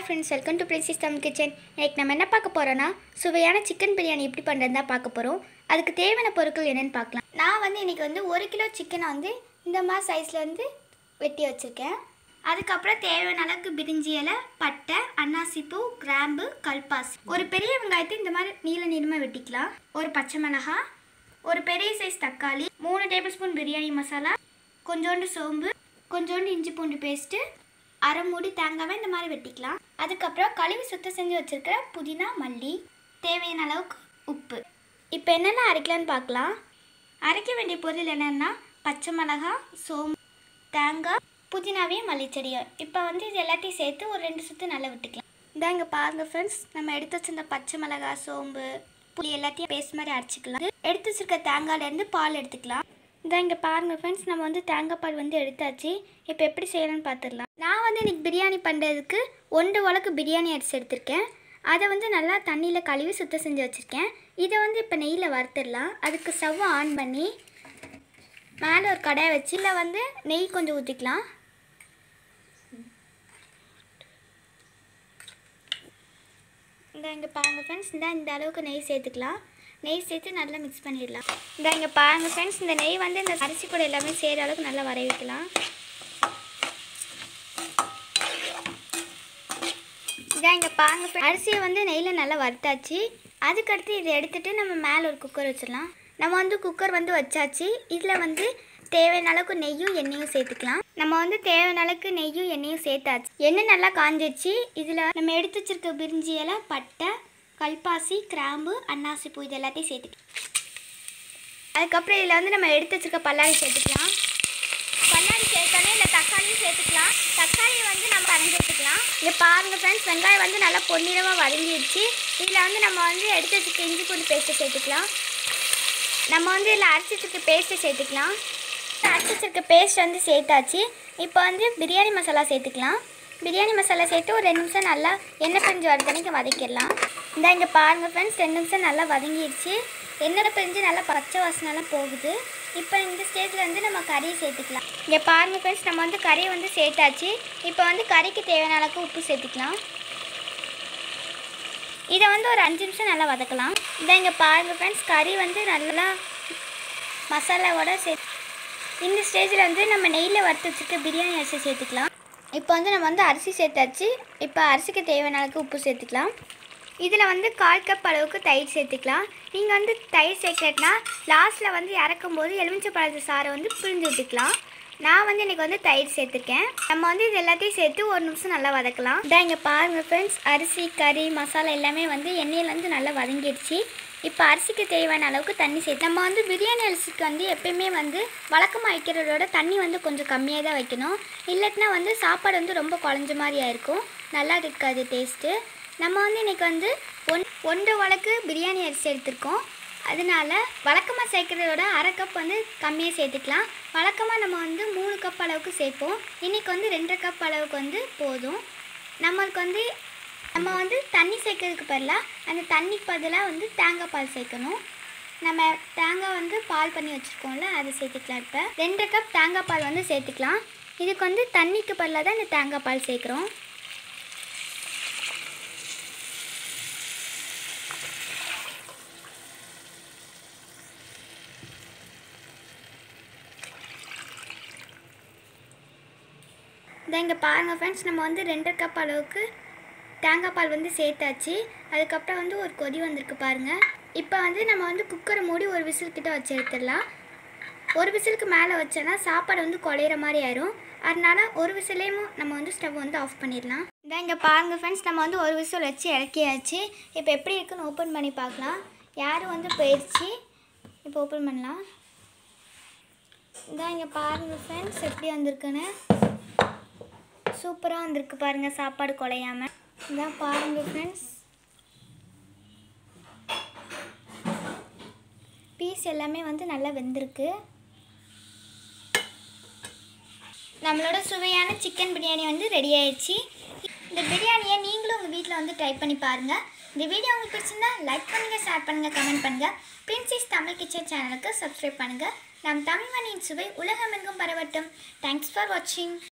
Friends welcome to princess Tamil kitchen இன்னைக்கு நம்ம என்ன பார்க்க போகிறோன்னா சுவையான சிக்கன் பிரியாணி எப்படி பண்ணுறது தான் பார்க்க போகிறோம் அதுக்கு தேவையான பொருட்கள் என்னென்னு பார்க்கலாம் நான் வந்து இன்றைக்கி வந்து ஒரு கிலோ சிக்கனை வந்து இந்த மாதிரி சைஸில் வந்து வெட்டி வச்சுருக்கேன் அதுக்கப்புறம் தேவையான அளவுக்கு பிரிஞ்சி இலை பட்டை அன்னாசிப்பூ கிராம்பு கல்பாசி ஒரு பெரிய வெங்காயத்தை இந்த மாதிரி நீல நீளமாக வெட்டிக்கலாம் ஒரு பச்சை மிளகாய் ஒரு பெரிய சைஸ் தக்காளி மூணு டேபிள் ஸ்பூன் பிரியாணி மசாலா கொஞ்சோண்டு சோம்பு கொஞ்சோண்டு இஞ்சி பூண்டு பேஸ்ட்டு அரை மூடி தேங்காவை இந்த மாதிரி வெட்டிக்கலாம் அதுக்கப்புறம் கழுவி சுத்தம் செஞ்சு வச்சுருக்கிற புதினா மல்லி தேவையான அளவுக்கு உப்பு இப்போ என்னென்ன அரைக்கலான்னு பார்க்கலாம் அரைக்க வேண்டிய பொருள் என்னென்னா பச்சை மிளகாய் சோம்பு தேங்காய் புதினாவையும் மல்லிச்செடியும் இப்போ வந்து இது எல்லாத்தையும் சேர்த்து ஒரு ரெண்டு சுற்று நல்லா விட்டுக்கலாம் இதான் இங்கே பாருங்கள் ஃப்ரெண்ட்ஸ் நம்ம எடுத்து வச்சிருந்த பச்சை மிளகாய் சோம்பு புளி எல்லாத்தையும் பேஸ்ட் மாதிரி அரைச்சிக்கலாம் எடுத்து வச்சிருக்க தேங்காயிலேருந்து பால் எடுத்துக்கலாம் இதான் இங்கே பாருங்கள் ஃப்ரெண்ட்ஸ் நம்ம வந்து தேங்காய் பால் வந்து எடுத்தாச்சு இப்போ எப்படி செய்யலாம்னு பார்த்துடலாம் நான் வந்து இன்னைக்கு பிரியாணி பண்ணுறதுக்கு ஒன்று உலக்கு பிரியாணி அரிசி எடுத்திருக்கேன் அதை வந்து நல்லா தண்ணியில் கழுவி சுத்தம் செஞ்சு வச்சுருக்கேன் இதை வந்து இப்போ நெய்யில் வறுத்துடலாம் அதுக்கு ஸ்டவ்வை ஆன் பண்ணி மேலே ஒரு கடாயை வச்சு இல்லை வந்து நெய் கொஞ்சம் ஊற்றிக்கலாம் இந்த இங்கே பாருங்கள் ஃப்ரெண்ட்ஸ் இந்த இந்த அளவுக்கு நெய் சேர்த்துக்கலாம் நெய் சேர்த்து நல்லா மிக்ஸ் பண்ணிடலாம் இந்த இங்கே பாருங்கள் ஃப்ரெண்ட்ஸ் இந்த நெய் வந்து இந்த அரிசி கூட எல்லாமே செய்கிற அளவுக்கு நல்லா வரைய வைக்கலாம் இதான் இங்கே பாருங்க friends. அரிசியை வந்து நெய்யில் நல்லா வறுத்தாச்சு அதுக்கடுத்து இதை எடுத்துட்டு நம்ம மேலே ஒரு குக்கர் வச்சிடலாம் நம்ம வந்து குக்கர் வந்து வச்சாச்சு இதில் வந்து தேவையான அளவுக்கு நெய்யும் எண்ணெயும் சேர்த்துக்கலாம் நம்ம வந்து தேவையான அளவுக்கு நெய்யும் எண்ணெயும் சேர்த்தாச்சு எண்ணெய் நல்லா காஞ்சிச்சு இதில் நம்ம எடுத்து வச்சிருக்க பிரிஞ்சி இலை பட்டை கல்பாசி கிராம்பு அன்னாசி பூ இது எல்லாத்தையும் சேர்த்துக்கலாம் அதுக்கப்புறம் இதில் வந்து நம்ம எடுத்து வச்சிருக்க பல்லாரி சேர்த்துக்கலாம் பல்லாரி சேர்த்தோன்னே இல்லை தக்காளியும் சேர்த்துக்கலாம் தக்காளி வந்து நம்ம அரைஞ்சி எடுத்துக்கலாம் இங்கே பாருங்கள் ஃப்ரெண்ட்ஸ் வெங்காயம் வந்து நல்லா பொன்னிறமாக வதங்கிடுச்சு இதில் வந்து நம்ம வந்து எடுத்து வச்சுக்க இஞ்சி பூண்டு பேஸ்ட்டு சேர்த்துக்கலாம் நம்ம வந்து இதில் அரைச்சி வச்சுருக்க பேஸ்ட்டு சேர்த்துக்கலாம் அரைச்சி வச்சுருக்க பேஸ்ட் வந்து சேர்த்தாச்சு இப்போ வந்து பிரியாணி மசாலா சேர்த்துக்கலாம் பிரியாணி மசாலா சேர்த்து ஒரு ரெண்டு நிமிஷம் நல்லா எண்ணெய் பிரிஞ்சு வர தனிக்கு வதக்கிடலாம் இந்த இங்கே பாருங்கள் ஃப்ரெண்ட்ஸ் ரெண்டு நிமிஷம் நல்லா வதங்கிடுச்சு எண்ணெய் பிரிஞ்சு நல்லா பச்சை வாசனைலாம் போகுது இப்போ இந்த ஸ்டேஜில் வந்து நம்ம கறியை சேர்த்துக்கலாம் இங்கே பாருங்கள் ஃப்ரெண்ட்ஸ் நம்ம வந்து கறியை வந்து சேர்த்தாச்சு இப்போ வந்து கறிக்கு தேவையான அளவுக்கு உப்பு சேர்த்துக்கலாம் இதை வந்து ஒரு அஞ்சு நிமிஷம் நல்லா வதக்கலாம் இதை இங்கே பாருங்கள் ஃப்ரெண்ட்ஸ் கறி வந்து நல்லா மசாலாவோட சே இந்த ஸ்டேஜில் வந்து நம்ம நெய்யில் வறுத்து வச்சுருக்க பிரியாணி அரிசி சேர்த்துக்கலாம் இப்போ வந்து நம்ம வந்து அரிசி சேர்த்தாச்சு இப்போ அரிசிக்கு தேவையான அளவுக்கு உப்பு சேர்த்துக்கலாம் இதில் வந்து கால் கப் அளவுக்கு தயிர் சேர்த்துக்கலாம் நீங்கள் வந்து தயிர் சேர்க்கலனா லாஸ்ட்டில் வந்து இறக்கும் போது எலுமிச்சை பழத்து சாறை வந்து பிழிஞ்சு விட்டுக்கலாம் நான் வந்து இன்றைக்கி வந்து தயிர் சேர்த்துருக்கேன் நம்ம வந்து இது எல்லாத்தையும் சேர்த்து ஒரு நிமிஷம் நல்லா வதக்கலாம் இதான் இங்கே பாருங்கள் ஃப்ரெண்ட்ஸ் அரிசி கறி மசாலா எல்லாமே வந்து எண்ணெயில் வந்து நல்லா வதங்கிடுச்சு இப்போ அரிசிக்கு தேவையான அளவுக்கு தண்ணி சேர்த்து நம்ம வந்து பிரியாணி அரிசிக்கு வந்து எப்பயுமே வந்து வழக்கமாக வைக்கிறதோட தண்ணி வந்து கொஞ்சம் கம்மியாக தான் வைக்கணும் இல்லாட்டினா வந்து சாப்பாடு வந்து ரொம்ப குழஞ்ச மாதிரி ஆயிருக்கும் நல்லா இருக்காது டேஸ்ட்டு நம்ம வந்து இன்றைக்கி வந்து ஒன் ஒன்றரை வழக்கு பிரியாணி அரிசி எடுத்திருக்கோம் அதனால வழக்கமாக சேர்க்குறத விட அரை கப் வந்து கம்மியாக சேர்த்துக்கலாம் வழக்கமாக நம்ம வந்து மூணு கப் அளவுக்கு சேர்ப்போம் இன்றைக்கி வந்து ரெண்டரை கப் அளவுக்கு வந்து போதும் நம்மளுக்கு வந்து நம்ம வந்து தண்ணி சேர்க்கறதுக்கு பதிலாக அந்த தண்ணிக்கு பதிலாக வந்து தேங்காய் பால் சேர்க்கணும் நம்ம தேங்காய் வந்து பால் பண்ணி வச்சுருக்கோம்ல அதை சேர்த்துக்கலாம் இப்போ ரெண்டரை கப் தேங்காய் பால் வந்து சேர்த்துக்கலாம் இதுக்கு வந்து தண்ணிக்கு பதிலாக தான் இந்த தேங்காய் பால் சேர்க்குறோம் இதை இங்கே பாருங்கள் ஃப்ரெண்ட்ஸ் நம்ம வந்து ரெண்டரை கப் அளவுக்கு தேங்காய் பால் வந்து சேர்த்தாச்சு அதுக்கப்புறம் வந்து ஒரு கொதி வந்திருக்கு பாருங்கள் இப்போ வந்து நம்ம வந்து குக்கரை மூடி ஒரு விசில் கிட்ட வச்சு எடுத்துடலாம் ஒரு விசிலுக்கு மேலே வச்சோன்னா சாப்பாடு வந்து குழையிற மாதிரி ஆயிரும் அதனால ஒரு விசிலையும் நம்ம வந்து ஸ்டவ் வந்து ஆஃப் பண்ணிடலாம் இதான் இங்கே பாருங்கள் ஃப்ரெண்ட்ஸ் நம்ம வந்து ஒரு விசில் வச்சு இறக்கியாச்சு இப்போ எப்படி இருக்குன்னு ஓப்பன் பண்ணி பார்க்கலாம் யாரும் வந்து போயிடுச்சு இப்போ ஓப்பன் பண்ணலாம் இதான் இங்கே பாருங்கள் ஃப்ரெண்ட்ஸ் எப்படி வந்திருக்குன்னு சூப்பராக வந்திருக்கு பாருங்கள் சாப்பாடு குலையாம இதான் பாருங்கள் ஃப்ரெண்ட்ஸ் பீஸ் எல்லாமே வந்து நல்லா வெந்திருக்கு நம்மளோட சுவையான சிக்கன் பிரியாணி வந்து ரெடி ஆயிடுச்சு இந்த பிரியாணியை நீங்களும் உங்கள் வீட்டில் வந்து ட்ரை பண்ணி பாருங்கள் இந்த வீடியோ உங்களுக்கு பிடிச்சிருந்தா லைக் பண்ணுங்கள் ஷேர் பண்ணுங்கள் கமெண்ட் பண்ணுங்கள் பிரின்சிஸ் தமிழ் கிச்சன் சேனலுக்கு சப்ஸ்கிரைப் பண்ணுங்கள் நம் தமிழ் மணியின் சுவை உலகமெங்கும் பரவட்டும் தேங்க்ஸ் ஃபார் வாட்சிங்